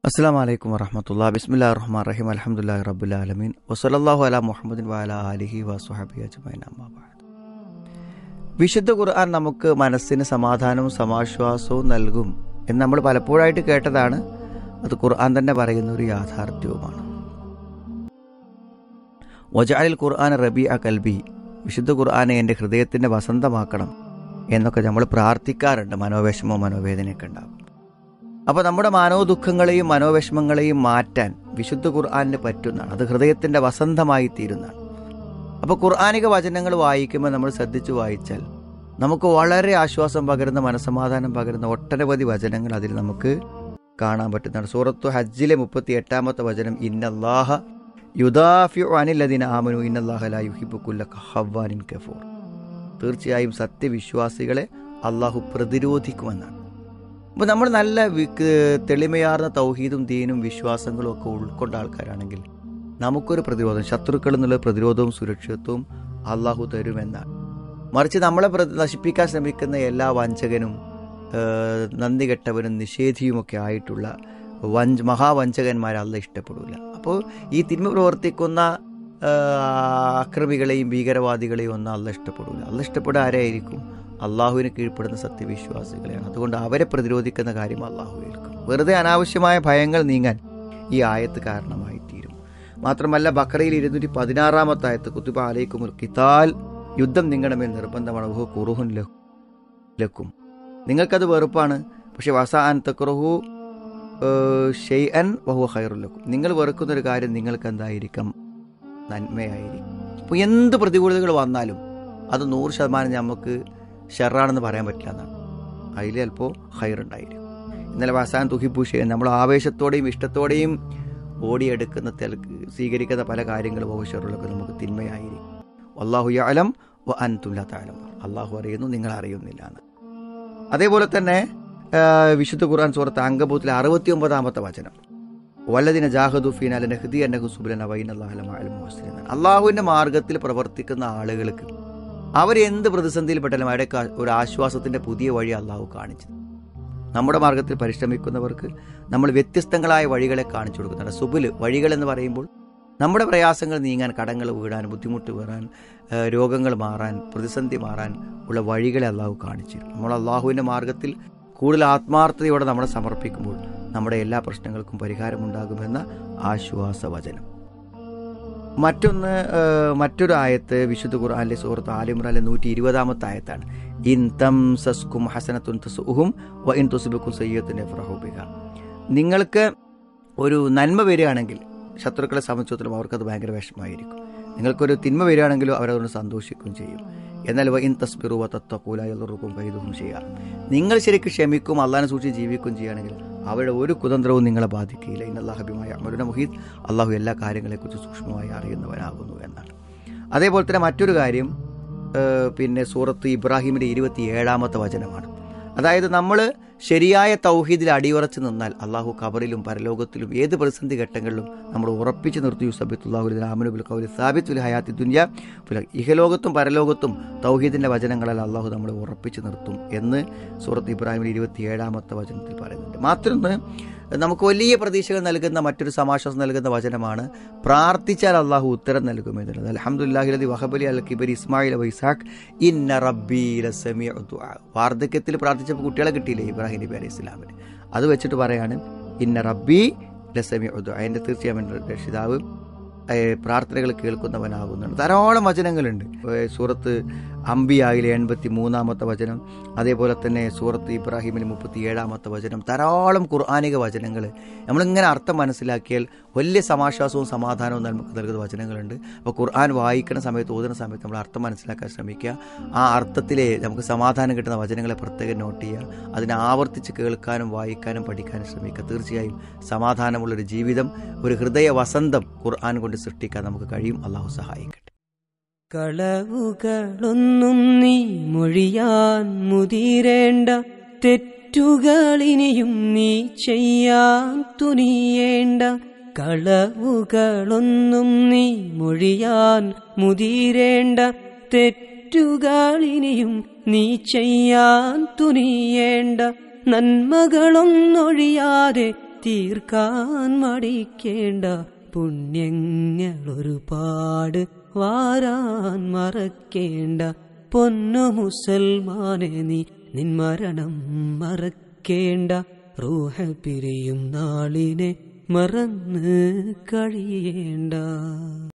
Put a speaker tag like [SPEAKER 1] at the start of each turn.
[SPEAKER 1] അസ്സാം വലൈക്കും വറഹമത്തുള്ള ബിസ്മില്ലാ റഹ്മാൻ റഹീം അലഹമുല്ലാ റബുലാലമീൻ വസലല്ലാഹു അല മുഹമ്മദിൻ വാല അലിഹി വസുഹബി അജ്മൈൻ അമ്മാബാദ് വിശുദ്ധ ഖുർആൻ നമുക്ക് മനസ്സിന് സമാധാനവും സമാശ്വാസവും നൽകും എന്ന് നമ്മൾ പലപ്പോഴായിട്ട് കേട്ടതാണ് അത് ഖുർആൻ തന്നെ പറയുന്ന ഒരു യാഥാർത്ഥ്യവുമാണ് വജാലിൽ ഖുർആൻ റബി അ കൽബി വിശുദ്ധ ഖുർആനെ എൻ്റെ ഹൃദയത്തിൻ്റെ വസന്തമാക്കണം എന്നൊക്കെ നമ്മൾ പ്രാർത്ഥിക്കാറുണ്ട് മനോവിഷമോ മനോവേദനയൊക്കെ ഉണ്ടാകും അപ്പോൾ നമ്മുടെ മനോദുഃഖങ്ങളെയും മനോവിഷമങ്ങളെയും മാറ്റാൻ വിശുദ്ധ ഖുർആാനിന് പറ്റുന്നതാണ് അത് ഹൃദയത്തിൻ്റെ വസന്തമായി തീരുന്നതാണ് അപ്പോൾ ഖുർആാനിക വചനങ്ങൾ വായിക്കുമ്പോൾ നമ്മൾ ശ്രദ്ധിച്ചു വായിച്ചാൽ നമുക്ക് വളരെ ആശ്വാസം പകരുന്ന മനസമാധാനം പകരുന്ന ഒട്ടനവധി വചനങ്ങൾ അതിൽ നമുക്ക് കാണാൻ പറ്റുന്നതാണ് സൂറത്തു ഹജ്ജിലെ മുപ്പത്തി എട്ടാമത്തെ വചനം ഇന്നല്ലാഹ യുദാഫിയു അനില്ലദിന ആമനു ഇന്നല്ലാഹ ലാ യുഹിബു കുല്ല ഹവ്വാനിൻ കഫൂർ തീർച്ചയായും സത്യവിശ്വാസികളെ അള്ളാഹു പ്രതിരോധിക്കുമെന്നാണ് അപ്പോൾ നമ്മൾ നല്ല തെളിമയാർന്ന തൗഹീദും ദീനും വിശ്വാസങ്ങളും ഒക്കെ ഉൾക്കൊണ്ട ആൾക്കാരാണെങ്കിൽ നമുക്കൊരു പ്രതിരോധം ശത്രുക്കളിൽ നിന്നുള്ള പ്രതിരോധവും സുരക്ഷിതത്വവും അള്ളാഹു തരുമെന്നാണ് മറിച്ച് നമ്മളെ നശിപ്പിക്കാൻ ശ്രമിക്കുന്ന എല്ലാ വഞ്ചകനും നന്ദി കെട്ടവനും നിഷേധിയുമൊക്കെ ആയിട്ടുള്ള വഞ്ച മഹാവഞ്ചകന്മാരെ അല്ല ഇഷ്ടപ്പെടില്ല അപ്പോൾ ഈ തിന്മ പ്രവർത്തിക്കുന്ന അക്രമികളെയും ഭീകരവാദികളെയും ഒന്നും അല്ല ഇഷ്ടപ്പെടില്ല അല്ല ഇഷ്ടപ്പെടുക ആരായിരിക്കും അള്ളാഹുവിന് കീഴ്പ്പെടുന്ന സത്യവിശ്വാസികളെയാണ് അതുകൊണ്ട് അവരെ പ്രതിരോധിക്കുന്ന കാര്യം അള്ളാഹു ഏൽക്കും വെറുതെ അനാവശ്യമായ ഭയങ്ങൾ നീങ്ങാൻ ഈ ആയത്ത് കാരണമായി തീരും മാത്രമല്ല ബക്കറയിൽ ഇരുന്നൂറ്റി പതിനാറാമത്തെ ആയത്ത് കുത്തുബ അലൈക്കും കിതാൽ യുദ്ധം നിങ്ങളുടെ മേൽ നിർബന്ധമാണ് ഓഹോ കുറുഹുൻ ലക്കും നിങ്ങൾക്കത് വെറുപ്പാണ് പക്ഷെ വസാൻ തക്രഹു ഷെയ് അൻ വഹു ഹൈറുലക്കും നിങ്ങൾ വെറുക്കുന്ന ഒരു കാര്യം നിങ്ങൾക്ക് എന്തായിരിക്കും നന്മയായിരിക്കും അപ്പോൾ എന്ത് പ്രതികൂലതകൾ വന്നാലും അത് നൂറ് ശതമാനം നമുക്ക് ഷെറാണെന്ന് പറയാൻ പറ്റില്ല എന്നാണ് അതിൽ ചിലപ്പോൾ ഹൈറുണ്ടായിരിക്കും ഇന്നലെ വസാൻ തുഹിപ്പൂഷ നമ്മൾ ആവേശത്തോടെയും ഇഷ്ടത്തോടെയും ഓടിയെടുക്കുന്ന സ്വീകരിക്കുന്ന പല കാര്യങ്ങളും ഓഷറുകളൊക്കെ നമുക്ക് തിന്മയായിരിക്കും അള്ളാഹു അലം വ അൻതുല്ല താലം അള്ളാഹു അറിയുന്നു നിങ്ങൾ അറിയുന്നില്ല എന്ന് അതേപോലെ തന്നെ വിശുദ്ധ ഖുർആൻ സൂറത്ത് അങ്കബൂത്തിലെ അറുപത്തി ഒമ്പതാമത്തെ വചനം വല്ലദിന ജാഹദുഫീൻ അലന ഹൃദി അന്നഹു സുബുലന വൈൻ അള്ളാഹുലം അള്ളാഹുവിൻ്റെ മാർഗത്തിൽ പ്രവർത്തിക്കുന്ന ആളുകൾക്ക് അവരെന്ത് പ്രതിസന്ധിയിൽപ്പെട്ടാലും അവരുടെ ഒരു ആശ്വാസത്തിൻ്റെ പുതിയ വഴി അള്ളാഹു കാണിച്ചു നമ്മുടെ മാർഗത്തിൽ പരിശ്രമിക്കുന്നവർക്ക് നമ്മൾ വ്യത്യസ്തങ്ങളായ വഴികളെ കാണിച്ചു കൊടുക്കുന്നുണ്ട് സുബുല് വഴികൾ എന്ന് പറയുമ്പോൾ നമ്മുടെ പ്രയാസങ്ങൾ നീങ്ങാൻ കടങ്ങൾ വീടാൻ ബുദ്ധിമുട്ട് വീറാൻ രോഗങ്ങൾ മാറാൻ പ്രതിസന്ധി മാറാൻ ഉള്ള വഴികളെ അള്ളാഹു കാണിച്ചു തരും നമ്മൾ അള്ളാഹുവിൻ്റെ മാർഗത്തിൽ കൂടുതൽ ആത്മാർത്ഥതയോടെ നമ്മളെ സമർപ്പിക്കുമ്പോൾ നമ്മുടെ എല്ലാ പ്രശ്നങ്ങൾക്കും പരിഹാരമുണ്ടാകുമെന്ന ആശ്വാസവചനം മറ്റൊന്ന് മറ്റൊരു ആയത്ത് വിശുദ്ധ ഖുർആാനിലെ സുഹൃത്ത് ആലിമ്രാലെ നൂറ്റി ഇരുപതാമത്തെ ആയത്താണ് ഇൻ തം സസ്കും ഹസനത്തുൻ തുസുഹും വ ഇൻ തുസുബുക്കും സയ്യത്തിൻ്റെ ഫ്രഹൂബിക നിങ്ങൾക്ക് ഒരു നന്മ വരികയാണെങ്കിൽ ശത്രുക്കളെ സംബന്ധിച്ചിടത്തോളം അവർക്കത് ഭയങ്കര വിഷമമായിരിക്കും നിങ്ങൾക്കൊരു തിന്മ വരികയാണെങ്കിലും അവരതുകൊണ്ട് സന്തോഷിക്കുകയും ചെയ്യും എന്നാൽ വ ഇൻ തസ്ബിറു വ തത്തക്കൂലായുറുക്കും കൈതും ചെയ്യാം നിങ്ങൾ ശരിക്കും ക്ഷമിക്കും അള്ളാഹിനെ സൂക്ഷിച്ച് ജീവിക്കുകയും ചെയ്യുകയാണെങ്കിൽ അവരുടെ ഒരു കുതന്ത്രവും നിങ്ങളെ ബാധിക്കുകയില്ല ഇൻ അള്ളാഹബിമായ അമരുന മുഹീദ് അള്ളാഹു എല്ലാ കാര്യങ്ങളെക്കുറിച്ച് സൂക്ഷ്മമായി അറിയുന്നവനാകുന്നു എന്നാണ് അതേപോലെ തന്നെ മറ്റൊരു കാര്യം പിന്നെ സൂറത്ത് ഇബ്രാഹിമിൻ്റെ ഇരുപത്തി ഏഴാമത്തെ വചനമാണ് അതായത് നമ്മൾ ശരിയായ തൗഹീദിൽ അടിയുറച്ച് നിന്നാൽ അള്ളാഹു ഖബറിലും പരലോകത്തിലും ഏത് പ്രതിസന്ധി ഘട്ടങ്ങളിലും നമ്മൾ ഉറപ്പിച്ച് നിർത്തി യുസബിത്തുല്ലാഹുലിൻ അമനുബുൽ കൗലി സാബിത്തുൽ ഹയാത്തി ദുനിയ ഇഹലോകത്തും പരലോകത്തും തൗഹീദിൻ്റെ വചനങ്ങളിൽ അള്ളാഹു നമ്മളെ ഉറപ്പിച്ച് നിർത്തും എന്ന് സൂറത്ത് ഇബ്രാഹിമിൻ്റെ ഇരുപത്തി ഏഴാമത്തെ വചനത്തിൽ പറയുന്നുണ്ട് മാത്രമൊന്ന് നമുക്ക് വലിയ പ്രതീക്ഷകൾ നൽകുന്ന മറ്റൊരു സമാശ്വാസം നൽകുന്ന വചനമാണ് പ്രാർത്ഥിച്ചാൽ അള്ളാഹു ഉത്തരം നൽകുമെന്നുള്ളത് അലഹമുല്ലാഹിലി വഹബലി അൽ കിബർ ഇസ്മായിൽ വൈസാഖ് ഇന്ന റബ്ബി വാർദ്ധക്യത്തിൽ പ്രാർത്ഥിച്ചപ്പോൾ കുട്ടികളെ കിട്ടിയില്ലേ ഇബ്രാഹിം നബി അലൈഹി ഇസ്ലാമിന് അത് വെച്ചിട്ട് പറയാണ് ഇന്ന റബ്ബി ലസമി അതിൻ്റെ തീർച്ചയായും രക്ഷിതാവ് പ്രാർത്ഥനകൾ കേൾക്കുന്നവനാകുന്നുണ്ട് ധാരാളം വചനങ്ങളുണ്ട് സൂറത്ത് അംബിയായിലെ എൺപത്തി മൂന്നാമത്തെ വചനം അതേപോലെ തന്നെ സൂറത്ത് ഇബ്രാഹിമിലെ മുപ്പത്തി ഏഴാമത്തെ വചനം ധാരാളം ഖുർആാനിക വചനങ്ങൾ നമ്മളിങ്ങനെ അർത്ഥം മനസ്സിലാക്കിയാൽ വലിയ സമാശ്വാസവും സമാധാനവും നമുക്ക് നൽകുന്ന വചനങ്ങളുണ്ട് അപ്പോൾ ഖുർആൻ വായിക്കുന്ന സമയത്ത് ഓതുന്ന സമയത്ത് നമ്മൾ അർത്ഥം മനസ്സിലാക്കാൻ ശ്രമിക്കുക ആ അർത്ഥത്തിലെ നമുക്ക് സമാധാനം കിട്ടുന്ന വചനങ്ങളെ പ്രത്യേകം നോട്ട് ചെയ്യുക അതിനെ ആവർത്തിച്ച് കേൾക്കാനും വായിക്കാനും പഠിക്കാനും ശ്രമിക്കുക തീർച്ചയായും സമാധാനമുള്ളൊരു ജീവിതം ഒരു ഹൃദയ വസന്തം ഖുർആൻ കൊണ്ട് സൃഷ്ടിക്കാൻ നമുക്ക് കഴിയും അള്ളാഹു സഹായിക്കട്ടെ
[SPEAKER 2] കളവുകളൊന്നും നീ മൊഴിയാൻ മുതിരേണ്ട തെറ്റുകളിനിയും നീ ചെയ്യാൻ തുനിയേണ്ട കളവുകളൊന്നും നീ മൊഴിയാൻ മുതിരേണ്ട തെറ്റുകളിനിയും നീ ചെയ്യാൻ തുനിയേണ്ട നന്മകളൊന്നൊഴിയാതെ തീർക്കാൻ മടിക്കേണ്ട പുണ്യങ്ങളൊരുപാട് വാരാൻ മറക്കേണ്ട പൊന്നു മുസൽമാനെ നീ നിൻ മരണം മറക്കേണ്ട റൂഹ പിരിയും നാളിനെ മറന്ന് കഴിയേണ്ട